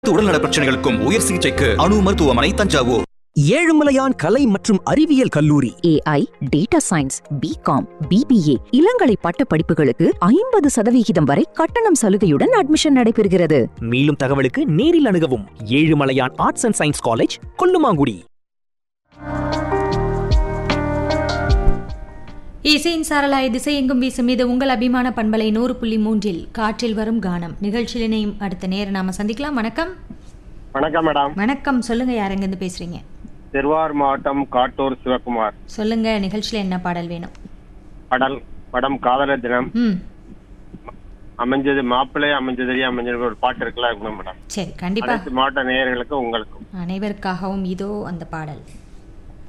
உடல்நல பிரச்சனைகளுக்கும் உயர் சிகிச்சைக்கு அணு மருத்துவமனை தஞ்சாவூர் ஏழுமலையான் கலை மற்றும் அறிவியல் கல்லூரி AI data science BCom BBA இளங்கலை பட்ட படிப்புகளுக்கு ஐம்பது சதவிகிதம் வரை கட்டணம் சலுகையுடன் அட்மிஷன் நடைபெறுகிறது மேலும் தகவலுக்கு நேரில் அணுகவும் Ezhumalaiyan arts and science college Kollumangudi இசையின் சாரலாய் திசையெங்கும் வீசும் இது உங்கள் அபிமான பண்பலை நூறு புள்ளி மூன்றில் காற்றில் வரும் கானம் நிகழ்ச்சியில் இணையும் அடுத்த நேரம் நாம சந்திக்கலாம் வணக்கம் வணக்கம் மேடம் வணக்கம் சொல்லுங்க யாரெங்கிருந்து பேசுறீங்க திருவாரூர் மாவட்டம் காட்டூர் சிவகுமார் சொல்லுங்க நிகழ்ச்சியில் என்ன பாடல் வேணும் படல் படம் காதலர் தினம் ம் அமைஞ்சது மாப்பிள்ளை அமைஞ்சதுலயே அமைஞ்சது ஒரு பாட்டு இருக்குல்ல இருக்குங்க மேடம் சரி கண்டிப்பா அனைத்து மாவட்ட நேயர்களுக்கும் உங்களுக்கும் அனைவருக்காகவும் இதோ அந்த பாடல்